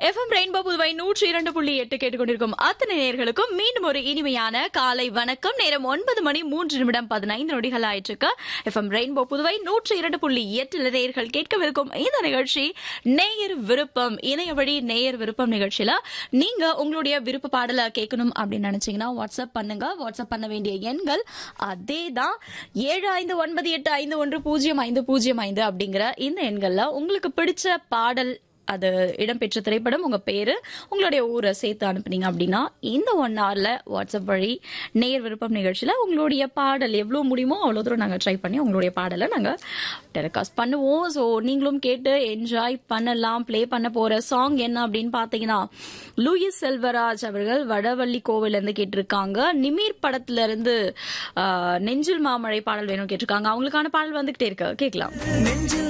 FM rainbow Puduvai நூற்றி இரண்டு புள்ளி எட்டு கேட்டுக்கொண்டிருக்கும் அத்தனை நேயர்களுக்கும் மீண்டும் ஒரு இனிமையான காலை வணக்கம் நேரம் ஒன்பது மணி மூன்று நிமிடம் பதினைந்து நொடிகள் ஆயிட்டிருக்கு எஃப்எம் ரெயின்போ புதுவை நூற்றி இரண்டு புள்ளி எட்டு நேயர்கள் கேட்கவிருக்கும் இந்த நிகழ்ச்சி நேயர் விருப்பம் இணைய வழி நேயர் விருப்பம் நிகழ்ச்சியில நீங்க உங்களுடைய விருப்ப பாடலை கேட்கணும் அப்படின்னு நினைச்சீங்கன்னா வாட்ஸ்அப் பண்ணுங்க வாட்ஸ்அப் பண்ண வேண்டிய எண்கள் அதே தான் ஏழு ஐந்து ஒன்பது எட்டு ஐந்து ஒன்று பூஜ்ஜியம் ஐந்து பூஜ்ஜியம் ஐந்து அப்படிங்கிற இந்த எண்கள்ல உங்களுக்கு பிடிச்ச பாடல் அது இடம்பெற்ற திரைப்படம் உங்க பேரு உங்களுடைய ஊரை சேர்த்து அனுப்புனீங்க அப்படின்னா இந்த ஒன் ஹவர்ல வாட்ஸ்அப் வழி நேர் விருப்பம் நிகழ்ச்சியில உங்களுடைய பாடல் எவ்வளவு முடியுமோ அவ்வளவு தூரம் நாங்க ட்ரை பண்ணி உங்களுடைய பாடலை நாங்க டெலிகாஸ்ட் பண்ணுவோம் ஸோ நீங்களும் கேட்டு என்ஜாய் பண்ணலாம் ப்ளே பண்ண போற சாங் என்ன அப்படின்னு பாத்தீங்கன்னா லூயிஸ் செல்வராஜ் அவர்கள் வடவள்ளி கோவில்ல இருந்து கேட்டிருக்காங்க நிமீர் படத்துல இருந்து ஆஹ், நெஞ்சில் மாமழை பாடல் வேணும் கேட்டிருக்காங்க அவங்களுக்கான பாடல் வந்துகிட்டே இருக்கு கேட்கலாம்